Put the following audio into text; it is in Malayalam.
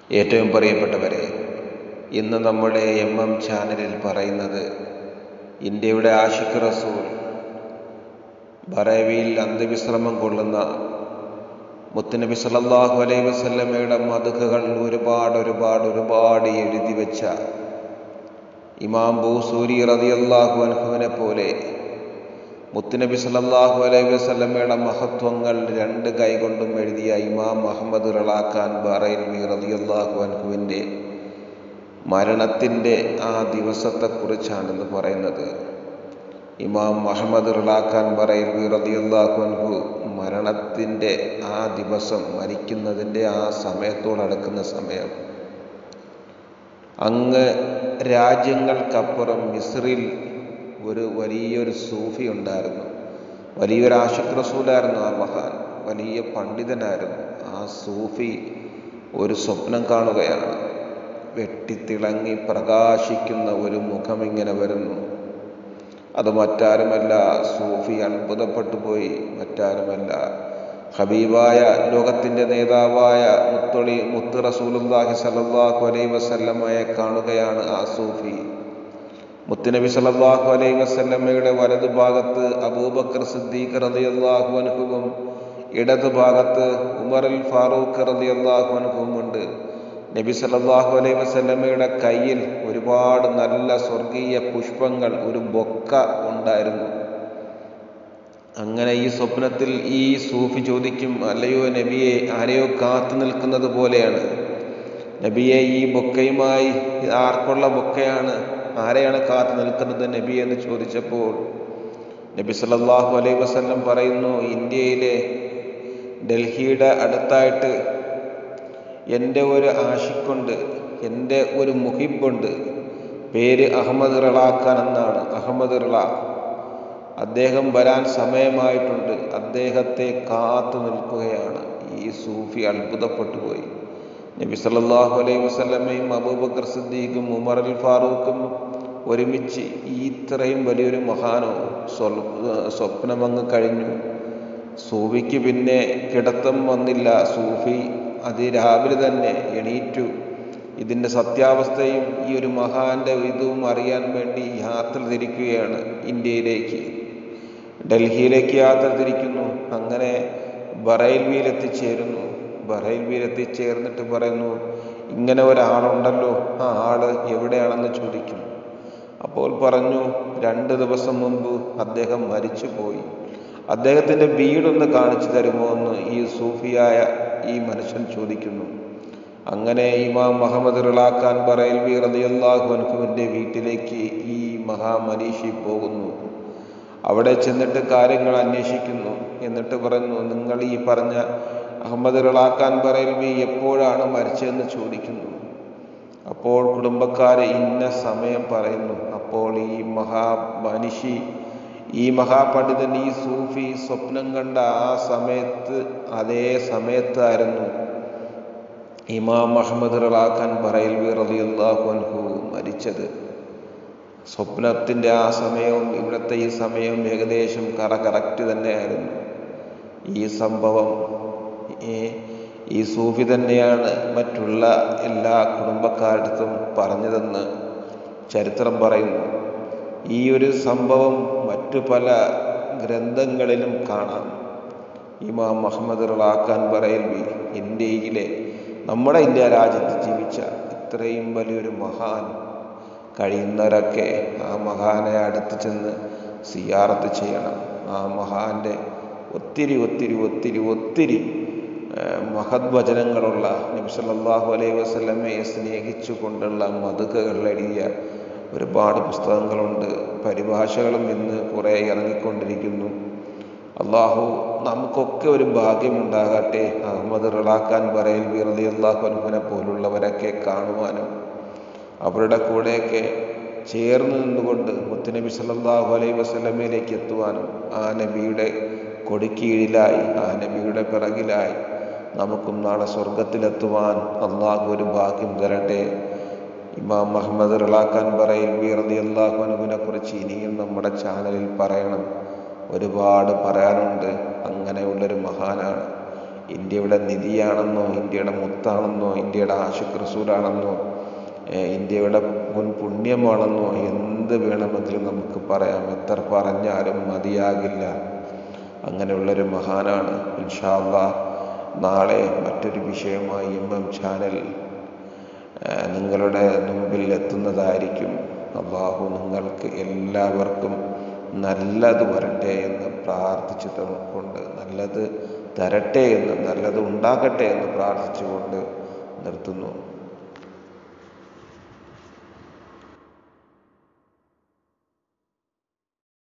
ഏറ്റവും പ്രിയപ്പെട്ടവരെ ഇന്ന് നമ്മുടെ എം എം ചാനലിൽ പറയുന്നത് ഇന്ത്യയുടെ ആഷിഖ് റസൂൽ ബറേവിയിൽ അന്ത്യവിശ്രമം കൊള്ളുന്ന മുത്തുനബി സല്ലല്ലാഹു അലൈഹി വസല്ലമയുടെ മതുകകൾ ഒരുപാട് ഒരുപാട് ഒരുപാട് എഴുതി വെച്ച ഇമാം ബൂസൂരി റളിയല്ലാഹു അൻഹുവിനെ പോലെ മുത്തുനബി സല്ലല്ലാഹു അലൈഹി വസല്ലമയുടെ മഹത്വങ്ങൾ രണ്ട് കൈകൊണ്ടും എഴുതിയ ഇമാം മുഹമ്മദ് റളാഖാൻ ബറൈൽവി റളിയല്ലാഹു അൻഹുവിൻ്റെ മരണത്തിൻ്റെ ആ ദിവസത്തെക്കുറിച്ചാണെന്ന് പറയുന്നത് ഇമാം മുഹമ്മദ് റളാഖാൻ ബറൈൽവി റളിയല്ലാഹു അൻഹു മരണത്തിൻ്റെ ആ ദിവസം മരിക്കുന്നതിൻ്റെ ആ സമയത്തോടടുക്കുന്ന സമയം അങ്ങ് രാജ്യങ്ങൾക്കപ്പുറം മിസ്രിൽ ഒരു വലിയൊരു സൂഫി ഉണ്ടായിരുന്നു വലിയൊരു ആഷിഖ് റസൂലായിരുന്നു ആ മഹാൻ വലിയ പണ്ഡിതനായിരുന്നു ആ സൂഫി ഒരു സ്വപ്നം കാണുകയാണ് വെട്ടിത്തിളങ്ങി പ്രകാശിക്കുന്ന ഒരു മുഖം ഇങ്ങനെ വരുന്നു അത് മറ്റാരുമല്ല സൂഫി അത്ഭുതപ്പെട്ടു പോയി മറ്റാരുമല്ല ഹബീബായ ലോകത്തിൻ്റെ നേതാവായ മുത്തൊളി മുത്ത് റസൂലുല്ലാഹി സല്ലല്ലാഹു അലൈഹി വസല്ലമയെ കാണുകയാണ് ആ സൂഫി മുത്തുനബി സല്ലല്ലാഹു അലൈഹി വസല്ലമയുടെ വലതു ഭാഗത്ത് അബൂബക്കർ സിദ്ദീഖ് റളിയല്ലാഹു അൻഹുവും ഇടതു ഭാഗത്ത് ഉമറുൽ ഫാറൂഖ് റളിയല്ലാഹു അൻഹുവും ഉണ്ട് നബി സല്ലല്ലാഹു അലൈഹി വസല്ലമയുടെ കയ്യിൽ ഒരുപാട് നല്ല സ്വർഗീയ പുഷ്പങ്ങൾ ഒരു ബൊക്ക ഉണ്ടായിരുന്നു അങ്ങനെ ഈ സ്വപ്നത്തിൽ ഈ സൂഫി ചോദിക്കും അല്ലയോ നബിയെ ആരെയോ കാത്തു നിൽക്കുന്നത് പോലെയാണ് നബിയെ ഈ ബൊക്കയുമായി ആർക്കുള്ള ബൊക്കയാണ് ആരെയാണ് കാത്തു നിൽക്കുന്നത് നബി എന്ന് ചോദിച്ചപ്പോൾ നബി സല്ലല്ലാഹു അലൈഹി വസല്ലം പറയുന്നു ഇന്ത്യയിലെ ഡൽഹിയുടെ അടുത്തായിട്ട് എൻ്റെ ഒരു ആഷിക്കുണ്ട് എൻ്റെ ഒരു മുഹിബുണ്ട് പേര് അഹമ്മദ് റളാഖാൻ എന്നാണ് അഹമ്മദ് റള അദ്ദേഹം വരാൻ സമയമായിട്ടുണ്ട് അദ്ദേഹത്തെ കാത്തു നിൽക്കുകയാണ് ഈ സൂഫി അത്ഭുതപ്പെട്ടു പോയി നബി സല്ലല്ലാഹു അലൈഹി വസല്ലമയും അബൂബക്കർ സിദ്ദീഖും ഉമർ അൽ ഫാറൂഖും ഒരുമിച്ച് ഈ ഇത്രയും വലിയൊരു മഹാനോ സ്വപ്നമങ്ങ് കഴിഞ്ഞു സൂഫിക്ക് പിന്നെ കിടത്തം വന്നില്ല സൂഫി അതിരാവിലെ തന്നെ എണീറ്റു ഇതിൻ്റെ സത്യാവസ്ഥയും ഈ ഒരു മഹാന്റെ ഇതും അറിയാൻ വേണ്ടി യാത്ര തിരിക്കുകയാണ് ഇന്ത്യയിലേക്ക് ഡൽഹിയിലേക്ക് യാത്ര തിരിക്കുന്നു അങ്ങനെ ബറൈൽവിയിൽ എത്തിച്ചേരുന്നു ബറൈൽവിയിൽ എത്തിച്ചേർന്നിട്ട് പറയുന്നു ഇങ്ങനെ ഒരാളുണ്ടല്ലോ ആ ആള് എവിടെയാണെന്ന് ചോദിക്കുന്നു അപ്പോൾ പറഞ്ഞു രണ്ട് ദിവസം മുമ്പ് അദ്ദേഹം മരിച്ചുപോയി അദ്ദേഹത്തിൻ്റെ വീടൊന്ന് കാണിച്ചു തരുമോ എന്ന് ഈ സൂഫിയായ ഈ മനുഷ്യൻ ചോദിക്കുന്നു അങ്ങനെ ഇമാം മുഹമ്മദ് റിളാഖാൻ ബറൈൽവി റളിയല്ലാഹു അൻഹുവിൻ്റെ വീട്ടിലേക്ക് ഈ മഹാമനീഷി പോകുന്നു അവിടെ ചെന്നിട്ട് കാര്യങ്ങൾ അന്വേഷിക്കുന്നു എന്നിട്ട് പറഞ്ഞു നിങ്ങൾ ഈ പറഞ്ഞ അഹമ്മദ് റിളാഖാൻ ബറൈൽവി എപ്പോഴാണ് മരിച്ചതെന്ന് ചോദിക്കുന്നു അപ്പോൾ കുടുംബക്കാർ ഇന്ന സമയം പറയുന്നു അപ്പോൾ ഈ മഹാ മനുഷി ഈ മഹാപണ്ഡിതൻ ഈ സൂഫി സ്വപ്നം കണ്ട ആ സമയത്ത് അതേ സമയത്തായിരുന്നു ഇമാം അഹമ്മദ് റളാഖാൻ ബറൈൽവി റളിയല്ലാഹു അൻഹു മരിച്ചത് സ്വപ്നത്തിൻ്റെ ആ സമയവും ഇവിടുത്തെ ഈ സമയവും ഏകദേശം കറ കറക്റ്റ് തന്നെയായിരുന്നു ഈ സംഭവം ഈ സൂഫി തന്നെയാണ് മറ്റുള്ള എല്ലാ കുടുംബക്കാരടുത്തും പറഞ്ഞതെന്ന് ചരിത്രം പറയുന്നു ഈ ഒരു സംഭവം മറ്റു പല ഗ്രന്ഥങ്ങളിലും കാണാം ഇമാം മുഹമ്മദ് റളാഖാൻ ബറൈൽവി ഇന്ത്യയിലെ നമ്മുടെ ഇന്ത്യ രാജ്യത്ത് ജീവിച്ച ഇത്രയും വലിയൊരു മഹാൻ കഴിയുന്നവരൊക്കെ ആ മഹാനെ അടുത്ത് ചെന്ന് സിയാറത്ത് ചെയ്യണം ആ മഹാന്റെ ഒത്തിരി ഒത്തിരി ഒത്തിരി ഒത്തിരി മഹത് വചനങ്ങളുള്ള നബി സല്ലല്ലാഹു അലൈഹി വസല്ലമയെ സ്നേഹിച്ചു കൊണ്ടുള്ള മതുകകൾ എഴുതിയ ഒരുപാട് പുസ്തകങ്ങളുണ്ട് പരിഭാഷകളും ഇന്ന് കുറേ ഇറങ്ങിക്കൊണ്ടിരിക്കുന്നു അള്ളാഹു നമുക്കൊക്കെ ഒരു ഭാഗ്യമുണ്ടാകട്ടെ അഹമ്മദ് റളാഖാൻ ബറയിൽ ബിറലി അള്ളാഹു അനുഭനെ പോലുള്ളവരൊക്കെ കാണുവാനും അവരുടെ കൂടെയൊക്കെ ചേർന്ന് നിന്നുകൊണ്ട് മുത്തുനബി സല്ലല്ലാഹു അലൈഹി വസല്ലമയിലേക്ക് എത്തുവാനും ആ നബിയുടെ കൊടിക്കീഴിലായി ആ നബിയുടെ പിറകിലായി നമുക്കും നാളെ സ്വർഗത്തിലെത്തുവാൻ അള്ളാഹു ഒരു ഭാഗ്യം തരട്ടെ ഇമാം മുഹമ്മദ് റളാഖാൻ ബറയിൽ ബിറലി അള്ളാഹു അനുവിനെ കുറിച്ച് ഇനിയും നമ്മുടെ ചാനലിൽ പറയണം ഒരുപാട് പറയാനുണ്ട് അങ്ങനെയുള്ളൊരു മഹാനാണ് ഇന്ത്യയുടെ നിധിയാണെന്നോ ഇന്ത്യയുടെ മുത്താണെന്നോ ഇന്ത്യയുടെ ആഷിഖ് റസൂലാണെന്നോ ഏഹ് ഇന്ത്യയുടെ മുൻ പുണ്യമാണെന്നോ എന്ത് വേണമെങ്കിലും നമുക്ക് പറയാം എത്ര പറഞ്ഞാലും മതിയാകില്ല അങ്ങനെയുള്ളൊരു മഹാനാണ് ഇൻഷാല്ല നാളെ മറ്റൊരു വിഷയമായി എം എം ചാനൽ ഏഹ് നിങ്ങളുടെ മുമ്പിൽ എത്തുന്നതായിരിക്കും അള്ളാഹു നിങ്ങൾക്ക് എല്ലാവർക്കും നല്ലത് വരട്ടെ എന്ന് പ്രാർത്ഥിച്ചു കൊണ്ട് നല്ലത് തരട്ടെ എന്ന് നല്ലത് ഉണ്ടാകട്ടെ എന്ന് പ്രാർത്ഥിച്ചുകൊണ്ട് നിർത്തുന്നു